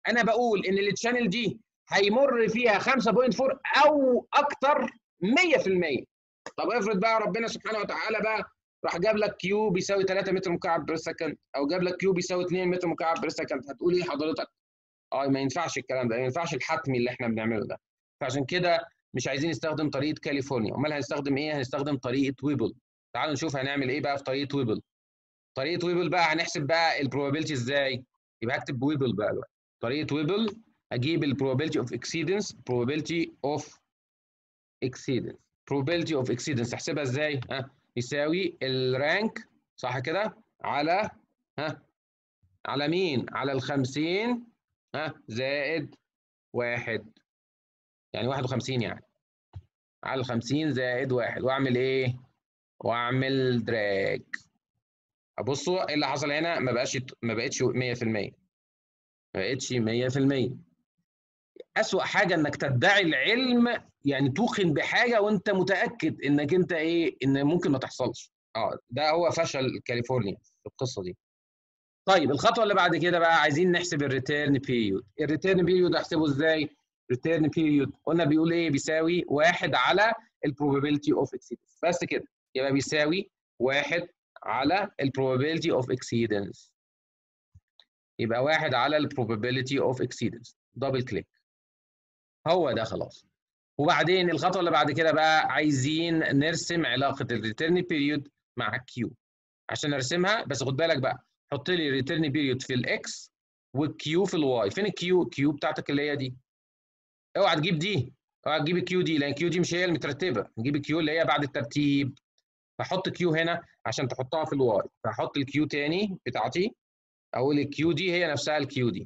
انا بقول ان التشانل دي هيمر فيها 5.4 او اكتر 100% طب افرض بقى ربنا سبحانه وتعالى بقى راح جاب لك كيو بيساوي 3 متر مكعب بير سكند او جاب لك كيو بيساوي 2 متر مكعب بير سكند هتقول ايه حضرتك؟ اه ما ينفعش الكلام ده ما ينفعش الحتمي اللي احنا بنعمله ده فعشان كده مش عايزين نستخدم طريقه كاليفورنيا امال هنستخدم ايه؟ هنستخدم طريقه ويبل تعالوا نشوف هنعمل ايه بقى في طريقه ويبل طريقه ويبل بقى هنحسب بقى البروبابيلتي ازاي؟ يبقى هكتب ويبل بقى دلوقتي طريقه ويبل اجيب البروبابيلتي اوف اكسيدنس probability اوف اكسيدنس probability اوف اكسيدنس احسبها ازاي؟ ها يساوي الرانك صح كده؟ على ها على مين؟ على ال 50 ها زائد واحد يعني 51 يعني على ال 50 زائد واحد واعمل ايه؟ واعمل دراج ابصوا ايه اللي حصل هنا؟ ما بقاش ما بقتش 100% ما بقتش 100% أسوأ حاجة إنك تدعي العلم يعني توقن بحاجة وأنت متأكد إنك أنت إيه إن ممكن ما تحصلش. أه ده هو فشل كاليفورنيا في القصة دي. طيب الخطوة اللي بعد كده بقى عايزين نحسب الريتيرن بيريود. الريتيرن بيريود أحسبه إزاي؟ ريتيرن بيريود قلنا بيقول إيه؟ بيساوي واحد على البروبابيلتي أوف اكسيدنس بس كده يبقى بيساوي واحد على البروبابيلتي أوف اكسيدنس. يبقى واحد على البروبابيلتي أوف اكسيدنس. دبل كليك. هو ده خلاص وبعدين الخطوه اللي بعد كده بقى عايزين نرسم علاقه الريتيرن بيريود مع الكيو عشان ارسمها بس خد بالك بقى حط لي الريتيرن بيريود في الاكس والكيو في الواي فين الكيو كيو بتاعتك اللي هي دي اوعى تجيب دي اوعى تجيب الكيو دي لان الكيو دي مش هي المترتبه نجيب الكيو اللي هي بعد الترتيب فحط كيو هنا عشان تحطها في الواي فحط الكيو تاني بتاعتي اقول الكيو دي هي نفسها الكيو دي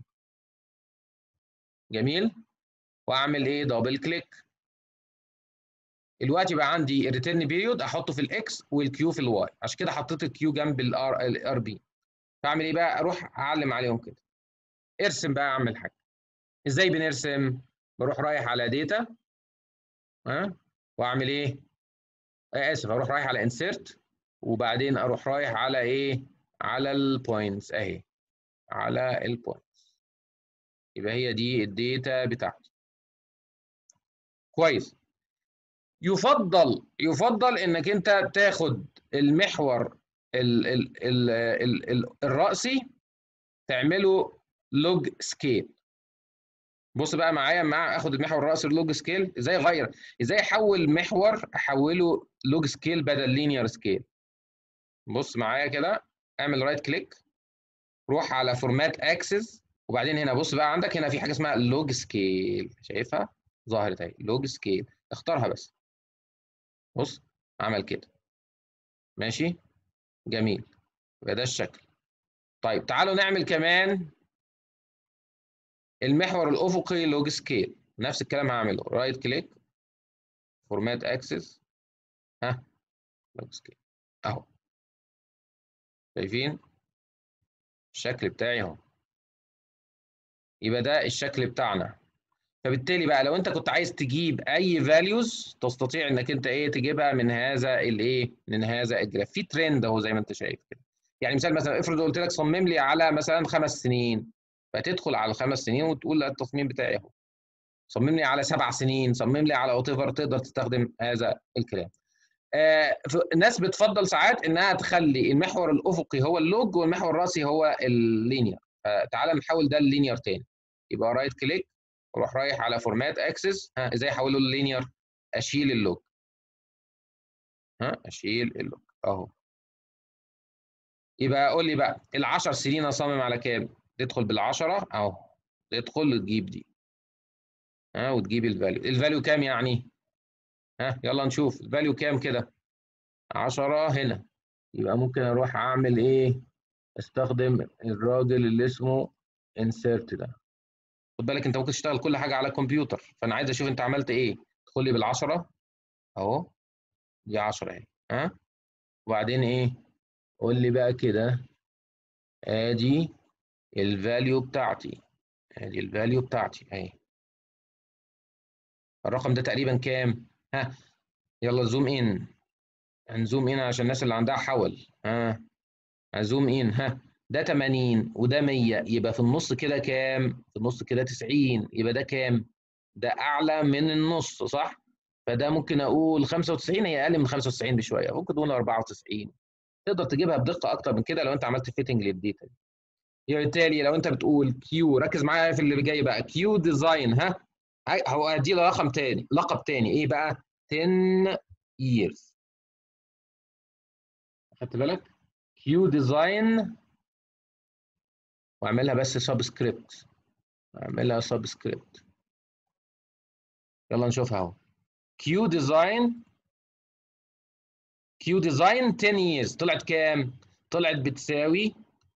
جميل واعمل ايه دبل كليك دلوقتي بقى عندي الريتيرن بيريود احطه في الاكس والكيو في الواي عشان كده حطيت الكيو جنب الار الار بي فاعمل ايه بقى اروح اعلم عليهم كده ارسم بقى اعمل حاجه ازاي بنرسم بروح رايح على داتا ها واعمل ايه آه اسف اروح رايح على انسيرت وبعدين اروح رايح على ايه على البوينتس اهي على البوينتس يبقى هي دي الداتا بتاعتي كويس يفضل يفضل انك انت تاخد المحور ال ال ال ال ال الرأسي تعمله لوج سكيل بص بقى معايا مع اخد المحور الرأسي لوج سكيل ازاي اغير ازاي احول محور احوله لوج سكيل بدل لينير سكيل بص معايا كده اعمل رايت كليك روح على فورمات اكسس وبعدين هنا بص بقى عندك هنا في حاجه اسمها لوج سكيل شايفها ظهرت اهي لوج سكيل اختارها بس بص عمل كده ماشي جميل يبقى ده الشكل طيب تعالوا نعمل كمان المحور الافقي لوج سكيل نفس الكلام هعمله رايت كليك فورمات اكسس ها لوج سكيل اهو شايفين الشكل بتاعي اهو يبقى ده الشكل بتاعنا فبالتالي بقى لو انت كنت عايز تجيب اي فاليوز تستطيع انك انت ايه تجيبها من هذا الايه من هذا الجراف في ترند اهو زي ما انت شايف كده يعني مثال مثلا افرض قلت لك صمم لي على مثلا خمس سنين فتدخل على الخمس سنين وتقول التصميم بتاعي اهو صمم لي على سبع سنين صمم لي على وات تقدر تستخدم هذا الكلام آه الناس بتفضل ساعات انها تخلي المحور الافقي هو اللوج والمحور الراسي هو اللينير فتعال نحول ده اللينير تاني يبقى رايت كليك واروح رايح على فورمات اكسس ها ازاي احوله للينير اشيل اللوج ها اشيل اللوج اهو يبقى قول لي بقى ال 10 سنين اصمم على كام تدخل بال10 اهو تدخل تجيب دي ها وتجيب الفاليو الفاليو كام يعني ها يلا نشوف الفاليو كام كده 10 هنا يبقى ممكن اروح اعمل ايه استخدم الراجل اللي اسمه insert ده خد بالك انت ممكن تشتغل كل حاجه على الكمبيوتر فانا عايز اشوف انت عملت ايه ادخل لي بال10 اهو دي 10 اهي ها وبعدين ايه قول لي بقى كده ادي الفاليو بتاعتي ادي الفاليو بتاعتي اهي الرقم ده تقريبا كام ها يلا زوم ان هنزوم ان عشان الناس اللي عندها حول ها هزوم ان ها ده 80 وده 100 يبقى في النص كده كام في النص كده 90 يبقى ده كام ده اعلى من النص صح فده ممكن اقول 95 هي اقل من 95 بشويه ممكن تقول 94 تقدر تجيبها بدقه اكتر من كده لو انت عملت فيتنج للديتا دي يبقى بالتالي لو انت بتقول كيو ركز معايا في اللي جاي بقى كيو ديزاين ها هو هدي له رقم تاني لقب تاني ايه بقى 10 years خدت بالك كيو ديزاين واعملها بس سبسكريبت اعملها سبسكريبت يلا نشوفها اهو كيو ديزاين كيو ديزاين 10 years طلعت كام طلعت بتساوي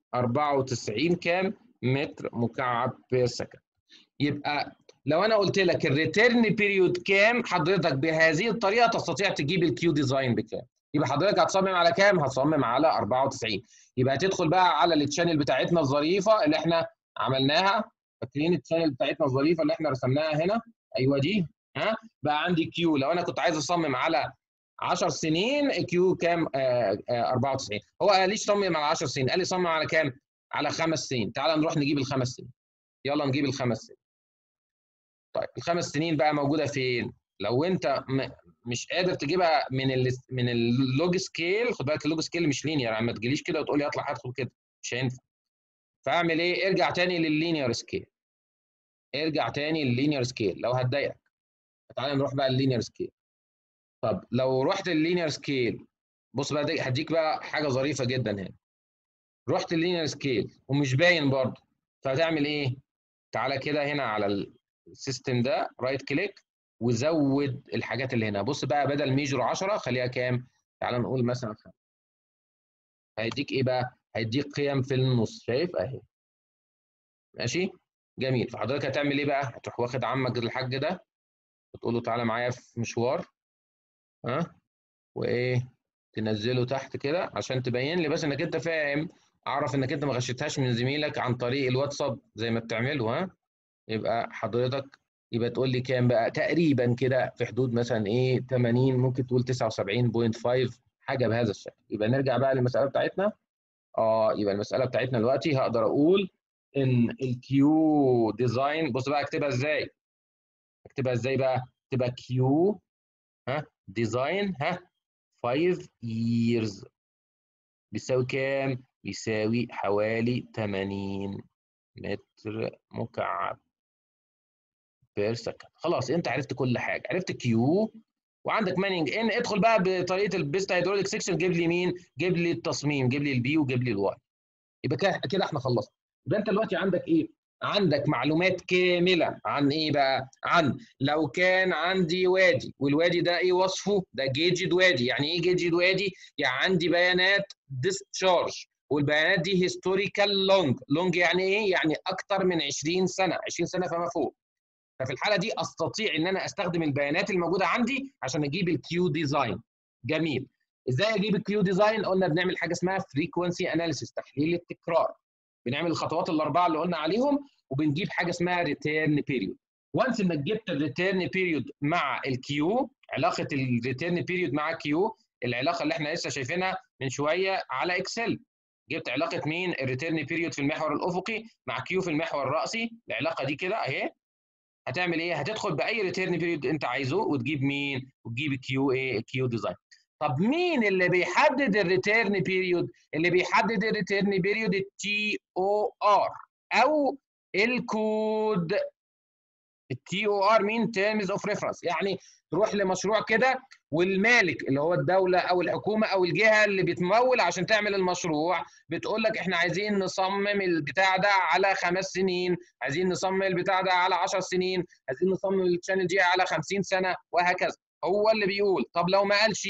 94 كام متر مكعب بير سكند يبقى لو انا قلت لك الريتيرن بيريود كام حضرتك بهذه الطريقه تستطيع تجيب الكيو ديزاين بكام يبقى حضرتك هتصمم على كام هتصمم على 94 يبقى هتدخل بقى على التشانل بتاعتنا الظريفه اللي احنا عملناها فاكرين التشانل بتاعتنا الظريفه اللي احنا رسمناها هنا ايوه دي ها بقى عندي كيو لو انا كنت عايز اصمم على 10 سنين كيو كام آه آه 94 هو قال ليش صمم على 10 سنين قال لي صمم على كام على خمس سنين تعال نروح نجيب الخمس سنين يلا نجيب الخمس سنين طيب الخمس سنين بقى موجوده فين لو انت مش قادر تجيبها من ال من اللوج سكيل خد بالك اللوج سكيل مش لينير يعني ما تجيليش كده وتقول لي اطلع هدخل كده مش هينفع فاعمل ايه ارجع تاني لللينير سكيل ارجع تاني لللينير سكيل لو هتضايقك تعالى نروح بقى اللينير سكيل طب لو رحت اللينير سكيل بص بقى هديك بقى حاجه ظريفه جدا هنا رحت اللينير سكيل ومش باين برضه فهتعمل ايه تعالى كده هنا على السيستم ده رايت كليك وزود الحاجات اللي هنا بص بقى بدل ميجر 10 خليها كام تعال نقول مثلا 5 هيديك ايه بقى هيديك قيم في النص شايف اهي ماشي جميل فحضرتك هتعمل ايه بقى هتروح واخد عمك الحاج ده وتقول له تعالى معايا في مشوار ها وايه تنزله تحت كده عشان تبين لي بس انك انت فاهم اعرف انك انت ما غشيتهاش من زميلك عن طريق الواتساب زي ما بتعمله ها يبقى حضرتك يبقى تقول لي كام بقى تقريبا كده في حدود مثلا ايه 80 ممكن تقول 79.5 حاجه بهذا الشكل يبقى نرجع بقى للمساله بتاعتنا اه يبقى المساله بتاعتنا دلوقتي هقدر اقول ان الكيو ديزاين بص بقى اكتبها ازاي اكتبها ازاي بقى تبقى كيو ها ديزاين ها 5 years بيساوي كام بيساوي حوالي 80 متر مكعب بير سكند خلاص انت عرفت كل حاجه عرفت كيو وعندك مانينج ان ادخل بقى بطريقه البيست هيدروليك سيكشن جيب لي مين جيب لي التصميم جيب لي البي وجيب لي الواي يبقى كده كده احنا خلصنا يبقى انت دلوقتي عندك ايه عندك معلومات كامله عن ايه بقى عن لو كان عندي وادي والوادي ده ايه وصفه ده جيجد وادي يعني ايه جيجد وادي يعني عندي بيانات ديسشارج والبيانات دي هيستوريكال لونج لونج يعني ايه يعني اكتر من 20 سنه 20 سنه فما فوق ففي الحاله دي استطيع ان انا استخدم البيانات الموجوده عندي عشان اجيب الكيو ديزاين جميل ازاي اجيب الكيو ديزاين قلنا بنعمل حاجه اسمها فريكوانسي اناليسيس تحليل التكرار بنعمل الخطوات الاربعه اللي قلنا عليهم وبنجيب حاجه اسمها ريتيرن بيريود وانس انك جبت الريتيرن بيريود مع الكيو علاقه الريتيرن بيريود مع كيو العلاقه اللي احنا لسه شايفينها من شويه على اكسل جبت علاقه مين الريتيرن بيريود في المحور الافقي مع كيو في المحور الراسي العلاقه دي كده اهي هتعمل ايه هتدخل باي ريتيرن بيريود انت عايزه وتجيب مين وتجيب الكيو ايه الكيو ديزاين طب مين اللي بيحدد الريتيرن بيريود اللي بيحدد الريتيرن بيريود التي او ار او الكود التي او ار مين تيرمز اوف ريفرنس يعني تروح لمشروع كده والمالك اللي هو الدوله او الحكومه او الجهه اللي بتمول عشان تعمل المشروع بتقول لك احنا عايزين نصمم البتاع ده على خمس سنين عايزين نصمم البتاع ده على 10 سنين عايزين نصمم الشانل دي على 50 سنه وهكذا هو اللي بيقول طب لو ما قالش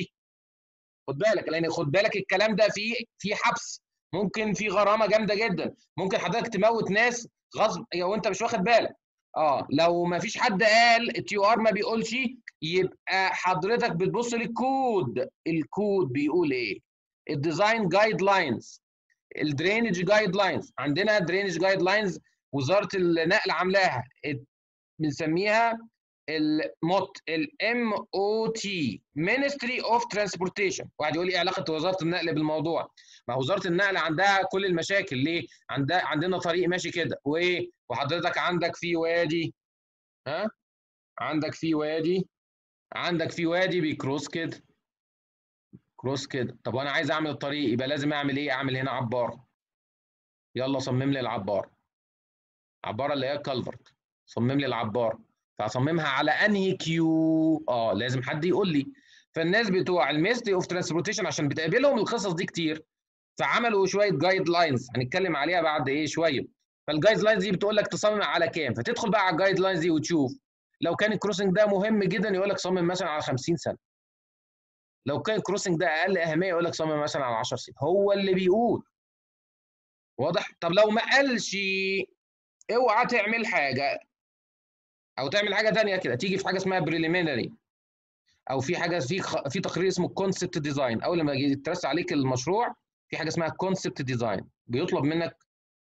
خد بالك لان خد بالك الكلام ده فيه في حبس ممكن في غرامه جامده جدا ممكن حضرتك تموت ناس غصب وانت مش واخد بالك اه لو ما فيش حد قال التي ار ما بيقولش يبقى حضرتك بتبص للكود الكود بيقول ايه الديزاين جايد لاينز الدرينج جايد لاينز عندنا درينج جايد لاينز وزاره النقل عاملاها بنسميها الموت الام او تي مينستري اوف ترانسبورتيشن واحد يقول لي ايه علاقه وزاره النقل بالموضوع ما وزاره النقل عندها كل المشاكل ليه عندها عندنا طريق ماشي كده وايه وحضرتك عندك في وادي ها عندك في وادي عندك في وادي بيكروس كده كروس كده طب وانا عايز اعمل الطريق يبقى لازم اعمل ايه اعمل هنا عباره يلا صمم لي العباره عباره اللي هي الكالفرت صمم لي العباره فاصممها على انهي كيو اه لازم حد يقول لي فالناس بتوع الميستري اوف ترانسبورتيشن عشان بتقابلهم القصص دي كتير فعملوا شويه جايد لاينز هنتكلم عليها بعد ايه شويه فالجايد لاينز دي بتقول لك تصمم على كام فتدخل بقى على الجايد لاينز دي وتشوف لو كان الكروسنج ده مهم جدا يقول لك صمم مثلا على 50 سنه لو كان الكروسنج ده اقل اهميه يقول لك صمم مثلا على 10 سنين هو اللي بيقول واضح طب لو ما قالش اوعى تعمل حاجه او تعمل حاجه ثانيه كده تيجي في حاجه اسمها بريليمينري او في حاجه في في تقرير اسمه كونسبت ديزاين اول لما يترسى عليك المشروع في حاجه اسمها كونسبت ديزاين بيطلب منك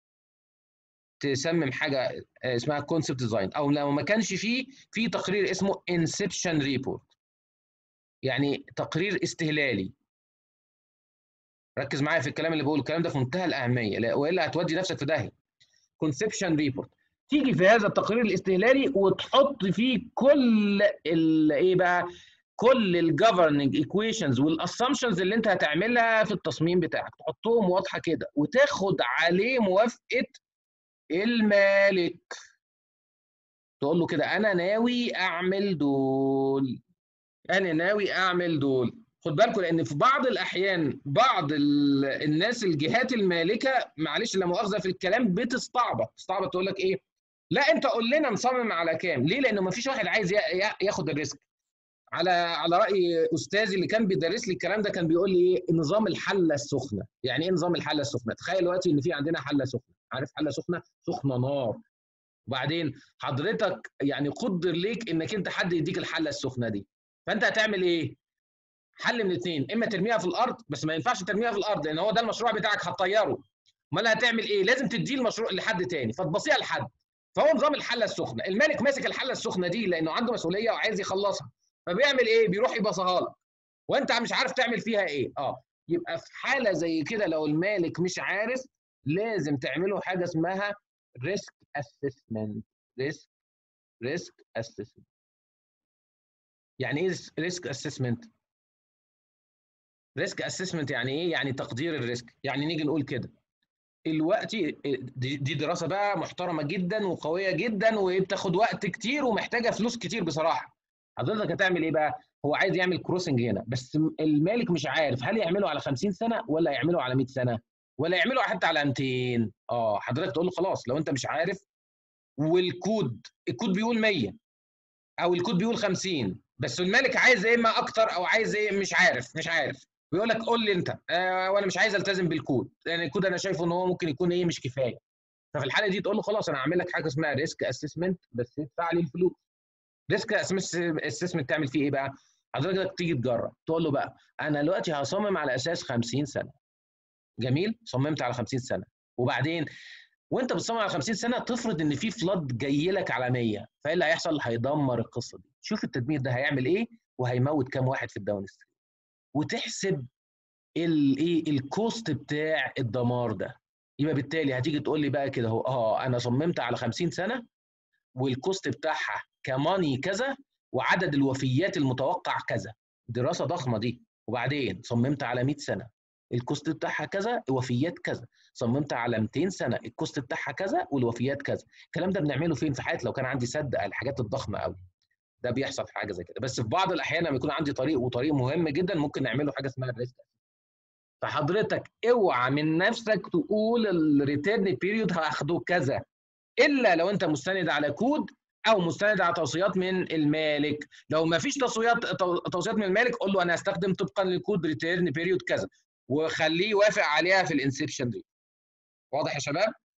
تسمم حاجه اسمها كونسبت ديزاين او لو ما كانش فيه في تقرير اسمه انسبشن ريبورت يعني تقرير استهلالي ركز معايا في الكلام اللي بقوله الكلام ده في منتهى الاهميه والا هتودي نفسك في داهيه كونسبشن ريبورت تيجي في هذا التقرير الاستهلالي وتحط فيه كل ايه بقى كل الجفرننج ايكويشنز والاسامبشنز اللي انت هتعملها في التصميم بتاعك تحطهم واضحه كده وتاخد عليه موافقه المالك تقول له كده انا ناوي اعمل دول انا ناوي اعمل دول خد بالكم لان في بعض الاحيان بعض الناس الجهات المالكه معلش لا مؤاخذه في الكلام بتستعبط تستعبط تقول لك ايه لا انت قول لنا نصمم على كام ليه لانه ما فيش واحد عايز ياخد الريسك على على راي استاذي اللي كان بيدرس لي الكلام ده كان بيقول لي ايه نظام الحله السخنه يعني ايه نظام الحله السخنه تخيل دلوقتي ان في عندنا حله سخنه عارف حله سخنه سخنه نار وبعدين حضرتك يعني قدر ليك انك انت حد يديك الحله السخنه دي فانت هتعمل ايه حل من اثنين اما ترميها في الارض بس ما ينفعش ترميها في الارض لان هو ده المشروع بتاعك هتطيره امال هتعمل ايه لازم تديه المشروع لحد تاني فتبصيها لحد فهو نظام الحله السخنه المالك ماسك الحله السخنه دي لانه عنده مسؤوليه وعايز يخلصها فبيعمل ايه بيروح يبصها لك وانت مش عارف تعمل فيها ايه اه يبقى في حاله زي كده لو المالك مش عارف لازم تعملوا حاجه اسمها ريسك اسسمنت ريسك ريسك اسسمنت يعني ايه ريسك اسسمنت ريسك اسسمنت يعني ايه يعني تقدير الريسك يعني نيجي نقول كده دلوقتي دي دراسه بقى محترمه جدا وقويه جدا وبتاخد وقت كتير ومحتاجه فلوس كتير بصراحه حضرتك هتعمل ايه بقى هو عايز يعمل كروسنج هنا بس المالك مش عارف هل يعمله على 50 سنه ولا يعمله على 100 سنه ولا يعمله حتى على 200 اه حضرتك تقول له خلاص لو انت مش عارف والكود الكود بيقول 100 او الكود بيقول 50 بس المالك عايز ايه ما اكتر او عايز ايه مش عارف مش عارف بيقول لك قول لي انت آه وانا مش عايز التزم بالكود لان يعني الكود انا شايفه ان هو ممكن يكون ايه مش كفايه ففي الحاله دي تقول له خلاص انا هعمل لك حاجه اسمها ريسك اسسمنت بس ادفع لي الفلوس ريسك اسسمنت تعمل فيه ايه بقى حضرتك تيجي تجرب تقول له بقى انا دلوقتي هصمم على اساس 50 سنه جميل صممت على 50 سنه وبعدين وانت بتصمم على 50 سنه تفرض ان في فلاد جاي لك على 100 فايه اللي هيحصل هيدمر القصه دي شوف التدمير ده هيعمل ايه وهيموت كام واحد في الداون ستريم وتحسب الايه الكوست بتاع الدمار ده يبقى بالتالي هتيجي تقول لي بقى كده اهو اه انا صممت على 50 سنه والكوست بتاعها كماني كذا وعدد الوفيات المتوقع كذا دراسه ضخمه دي وبعدين صممت على 100 سنه الكوست بتاعها كذا وفيات كذا صممت على 200 سنه الكوست بتاعها كذا والوفيات كذا الكلام ده بنعمله فين في حياتي لو كان عندي سد الحاجات الضخمه قوي ده بيحصل في حاجه زي كده بس في بعض الاحيان لما يكون عندي طريق وطريق مهم جدا ممكن نعمله حاجه اسمها الريسك فحضرتك اوعى من نفسك تقول الريتيرن بيريود هاخده كذا الا لو انت مستند على كود او مستند على توصيات من المالك لو ما فيش توصيات توصيات من المالك قول له انا هستخدم طبقا للكود ريتيرن بيريود كذا وخليه يوافق عليها في الانسبشن دي واضح يا شباب